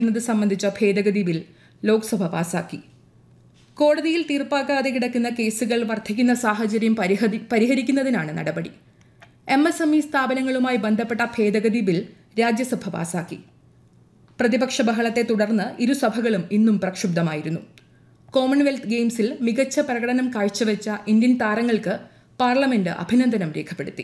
എന്നത് സംബന്ധിച്ച ഭേദഗതി ബിൽ ലോക്സഭ പാസാക്കി കോടതിയിൽ തീർപ്പാക്കാതെ കിടക്കുന്ന കേസുകൾ വർദ്ധിക്കുന്ന സാഹചര്യം പരിഹരി പരിഹരിക്കുന്നതിനാണ് നടപടി എം എസ് എം ഇ സ്ഥാപനങ്ങളുമായി ബന്ധപ്പെട്ട ഭേദഗതി ബിൽ രാജ്യസഭ പാസാക്കി പ്രതിപക്ഷ ബഹളത്തെ തുടർന്ന് ഇരുസഭകളും ഇന്നും പ്രക്ഷുബ്ധമായിരുന്നു കോമൺവെൽത്ത് ഗെയിംസിൽ മികച്ച പ്രകടനം കാഴ്ചവെച്ച ഇന്ത്യൻ താരങ്ങൾക്ക് പാർലമെന്റ് അഭിനന്ദനം രേഖപ്പെടുത്തി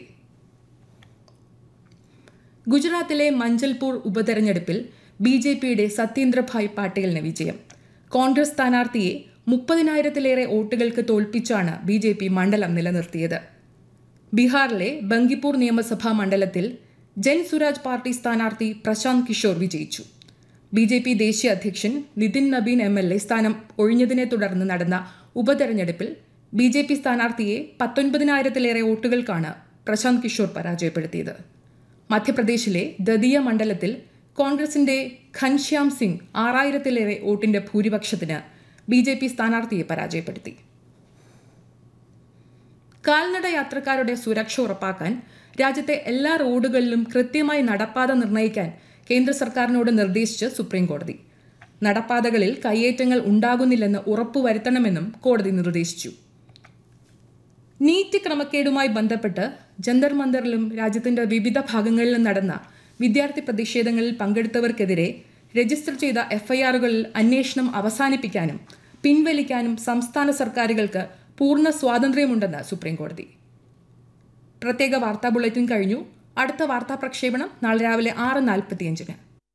ഗുജറാത്തിലെ മഞ്ചൽപൂർ ഉപതെരഞ്ഞെടുപ്പിൽ ബി ജെ പിയുടെ സത്യേന്ദ്രഭായ് പാട്ടീലിന് വിജയം കോൺഗ്രസ് സ്ഥാനാർത്ഥിയെ മുപ്പതിനായിരത്തിലേറെ വോട്ടുകൾക്ക് തോൽപ്പിച്ചാണ് ബി ജെ പി മണ്ഡലം നിലനിർത്തിയത് ബീഹാറിലെ ബങ്കിപ്പൂർ നിയമസഭാ മണ്ഡലത്തിൽ ജൻ സുരാജ് പാർട്ടി സ്ഥാനാർത്ഥി പ്രശാന്ത് കിഷോർ വിജയിച്ചു ബി ജെ പി ദേശീയ അധ്യക്ഷൻ Nitin Nabin M L A സ്ഥാനം ഒഴിഞ്ഞതിനെ തുടർന്ന് നടന്ന ഉപതെരഞ്ഞെടുപ്പിൽ ബി ജെ പി സ്ഥാനാർത്ഥിയെ പത്തൊൻപതിനായിരത്തിലേറെ വോട്ടുകൾക്കാണ് പ്രശാന്ത് കിഷോർ പരാജയപ്പെടുത്തിയത് മധ്യപ്രദേശിലെ ദതിയ മണ്ഡലത്തിൽ കോൺഗ്രസിന്റെ ഘൻശ്യാം സിംഗ് ആറായിരത്തിലേറെ വോട്ടിന്റെ ഭൂരിപക്ഷത്തിന് ബി ജെ പി സ്ഥാനാർത്ഥിയെ പരാജയപ്പെടുത്തി കാൽനട യാത്രക്കാരുടെ സുരക്ഷ ഉറപ്പാക്കാൻ രാജ്യത്തെ എല്ലാ റോഡുകളിലും കൃത്യമായി നടപ്പാത നിർണ്ണയിക്കാൻ കേന്ദ്ര സർക്കാരിനോട് നിർദ്ദേശിച്ച് സുപ്രീംകോടതി നടപ്പാതകളിൽ കയ്യേറ്റങ്ങൾ ഉണ്ടാകുന്നില്ലെന്ന് ഉറപ്പുവരുത്തണമെന്നും കോടതി നിർദ്ദേശിച്ചു നീറ്റ് ക്രമക്കേടുമായി ബന്ധപ്പെട്ട് ജന്തർ മന്ദറിലും രാജ്യത്തിന്റെ വിവിധ ഭാഗങ്ങളിലും നടന്ന വിദ്യാർത്ഥി പ്രതിഷേധങ്ങളിൽ പങ്കെടുത്തവർക്കെതിരെ രജിസ്റ്റർ ചെയ്ത എഫ്ഐആറുകളിൽ അന്വേഷണം അവസാനിപ്പിക്കാനും പിൻവലിക്കാനും സംസ്ഥാന സർക്കാരുകൾക്ക് പൂർണ്ണ സ്വാതന്ത്ര്യമുണ്ടെന്ന് സുപ്രീംകോടതി പ്രത്യേക വാർത്താ ബുള്ളറ്റിൻ കഴിഞ്ഞു അടുത്ത വാർത്താ പ്രക്ഷേപണം നാളെ രാവിലെ ആറ് നാൽപ്പത്തിയഞ്ചിന്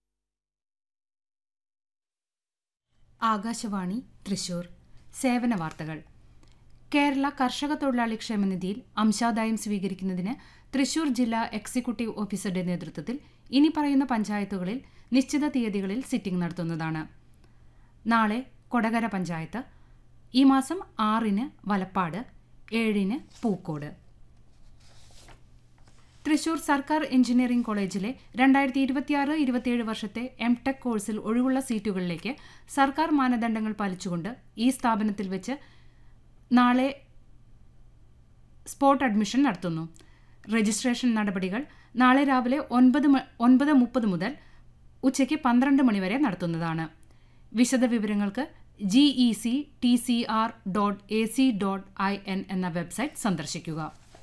ആകാശവാണി തൃശൂർ സേവന വാർത്തകൾ കേരള കർഷക തൊഴിലാളി ക്ഷേമനിധിയിൽ അംശാദായം സ്വീകരിക്കുന്നതിന് തൃശൂർ ജില്ലാ എക്സിക്യൂട്ടീവ് ഓഫീസറുടെ നേതൃത്വത്തിൽ ഇനി പറയുന്ന പഞ്ചായത്തുകളിൽ നിശ്ചിത തീയതികളിൽ സിറ്റിംഗ് നടത്തുന്നതാണ് നാളെ കൊടകര പഞ്ചായത്ത് ഈ മാസം ആറിന് വലപ്പാട് ഏഴിന് പൂക്കോട് തൃശൂർ സർക്കാർ എഞ്ചിനീയറിംഗ് കോളേജിലെ രണ്ടായിരത്തി ഇരുപത്തിയാറ് ഇരുപത്തിയേഴ് വർഷത്തെ എം ടെക് കോഴ്സിൽ ഒഴിവുള്ള സീറ്റുകളിലേക്ക് സർക്കാർ മാനദണ്ഡങ്ങൾ പാലിച്ചുകൊണ്ട് ഈ സ്ഥാപനത്തിൽ വെച്ച് നാളെ സ്പോട്ട് അഡ്മിഷൻ നടത്തുന്നു രജിസ്ട്രേഷൻ നടപടികൾ നാളെ രാവിലെ ഒൻപത് ഒൻപത് മുപ്പത് മുതൽ ഉച്ചയ്ക്ക് പന്ത്രണ്ട് മണിവരെ നടത്തുന്നതാണ് വിശദവിവരങ്ങൾക്ക് G E C T C R dot A C dot I N എന്ന വെബ്സൈറ്റ് സന്ദർശിക്കുക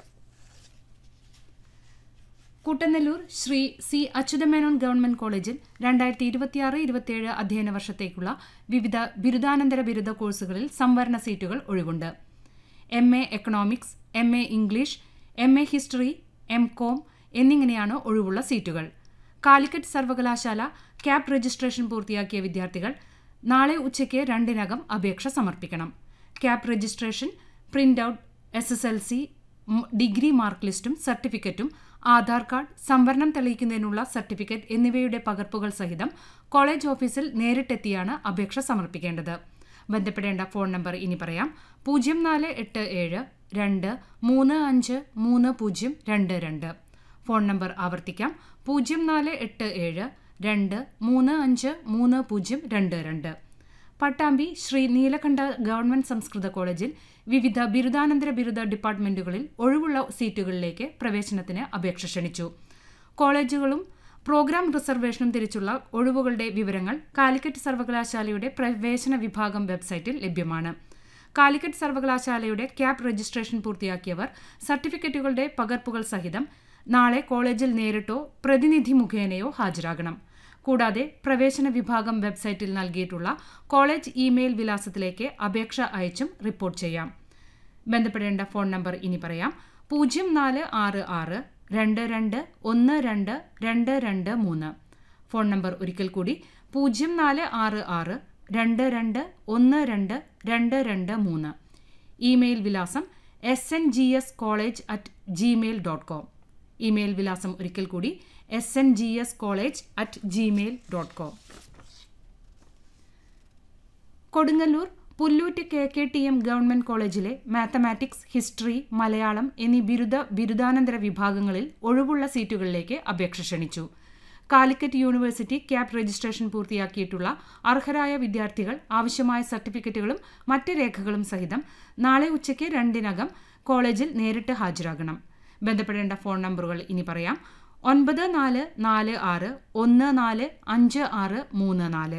കുട്ടനെല്ലൂർ ശ്രീ സി അച്യുതമേനോൻ ഗവൺമെന്റ് കോളേജിൽ രണ്ടായിരത്തി ഇരുപത്തിയാറ് ഇരുപത്തിയേഴ് അധ്യയന വർഷത്തേക്കുള്ള വിവിധ ബിരുദാനന്തര ബിരുദ കോഴ്സുകളിൽ സംവരണ സീറ്റുകൾ ഒഴിവുണ്ട് M A economics M A English M A history M com എന്നിങ്ങനെയാണ് ഒഴിവുള്ള സീറ്റുകൾ കാലിക്കറ്റ് സർവകലാശാല ക്യാപ് രജിസ്ട്രേഷൻ പൂർത്തിയാക്കിയ വിദ്യാർത്ഥികൾ നാളെ ഉച്ചയ്ക്ക് രണ്ടിനകം അപേക്ഷ സമർപ്പിക്കണം CAP registration print out S S L C degree mark ലിസ്റ്റും സർട്ടിഫിക്കറ്റും ആധാർ കാർഡ് സംവരണം തെളിയിക്കുന്നതിനുള്ള സർട്ടിഫിക്കറ്റ് എന്നിവയുടെ പകർപ്പുകൾ സഹിതം കോളേജ് ഓഫീസിൽ നേരിട്ടെത്തിയാണ് അപേക്ഷ സമർപ്പിക്കേണ്ടത് ബന്ധപ്പെടേണ്ട ഫോൺ നമ്പർ ഇനി പറയാം പൂജ്യം നാല് എട്ട് ഏഴ് രണ്ട് മൂന്ന് അഞ്ച് മൂന്ന് പൂജ്യം രണ്ട് രണ്ട് ഫോൺ നമ്പർ ആവർത്തിക്കാം പൂജ്യം നാല് എട്ട് ഏഴ് രണ്ട് മൂന്ന് അഞ്ച് മൂന്ന് പൂജ്യം രണ്ട് രണ്ട് പട്ടാമ്പി ശ്രീ നീലകണ്ഠ ഗവൺമെന്റ് സംസ്കൃത കോളേജിൽ വിവിധ ബിരുദാനന്തര ബിരുദ ഡിപ്പാർട്ട്മെന്റുകളിൽ ഒഴിവുള്ള സീറ്റുകളിലേക്ക് പ്രവേശനത്തിന് അപേക്ഷ ക്ഷണിച്ചു കോളേജുകളും പ്രോഗ്രാം റിസർവേഷനും തിരിച്ചുള്ള ഒഴിവുകളുടെ വിവരങ്ങൾ കാലിക്കറ്റ് സർവകലാശാലയുടെ പ്രവേശന വിഭാഗം വെബ്സൈറ്റിൽ ലഭ്യമാണ് കാലിക്കറ്റ് സർവകലാശാലയുടെ ക്യാപ് രജിസ്ട്രേഷൻ പൂർത്തിയാക്കിയവർ സർട്ടിഫിക്കറ്റുകളുടെ പകർപ്പുകൾ സഹിതം നാളെ കോളേജിൽ നേരിട്ടോ പ്രതിനിധി മുഖേനയോ ഹാജരാകണം കൂടാതെ പ്രവേശന വിഭാഗം വെബ്സൈറ്റിൽ നൽകിയിട്ടുള്ള കോളേജ് ഇമെയിൽ വിലാസത്തിലേക്ക് അപേക്ഷ അയച്ചും റിപ്പോർട്ട് ചെയ്യാം ബന്ധപ്പെടേണ്ട ഫോൺ നമ്പർ ഇനി പറയാം പൂജ്യം നാല് ആറ് ആറ് രണ്ട് രണ്ട് ഒന്ന് രണ്ട് രണ്ട് രണ്ട് മൂന്ന് ഫോൺ നമ്പർ ഒരിക്കൽ കൂടി പൂജ്യം നാല് ആറ് ആറ് രണ്ട് രണ്ട് ഒന്ന് രണ്ട് രണ്ട് രണ്ട് മൂന്ന് ഇമെയിൽ വിലാസം S N G S college at Gmail dot com email വിലാസം ഒരിക്കൽ കൂടി S N G S college at Gmail dot com Kodungallur Pullut K K T M government കോളേജിലെ മാത്തമാറ്റിക്സ് ഹിസ്റ്ററി മലയാളം എന്നീ ബിരുദ ബിരുദാനന്തര വിഭാഗങ്ങളിൽ ഒഴിവുള്ള സീറ്റുകളിലേക്ക് അപേക്ഷ ക്ഷണിച്ചു കാലിക്കറ്റ് യൂണിവേഴ്സിറ്റി ക്യാപ് രജിസ്ട്രേഷൻ പൂർത്തിയാക്കിയിട്ടുള്ള അർഹരായ വിദ്യാർത്ഥികൾ ആവശ്യമായ സർട്ടിഫിക്കറ്റുകളും മറ്റ് രേഖകളും സഹിതം നാളെ ഉച്ചയ്ക്ക് രണ്ടിനകം കോളേജിൽ നേരിട്ട് ഹാജരാകണം ബന്ധപ്പെടേണ്ട ഫോൺ നമ്പറുകൾ ഇനി പറയാം ഒൻപത് നാല് നാല് ആറ് ഒന്ന് നാല് അഞ്ച് ആറ് മൂന്ന് നാല്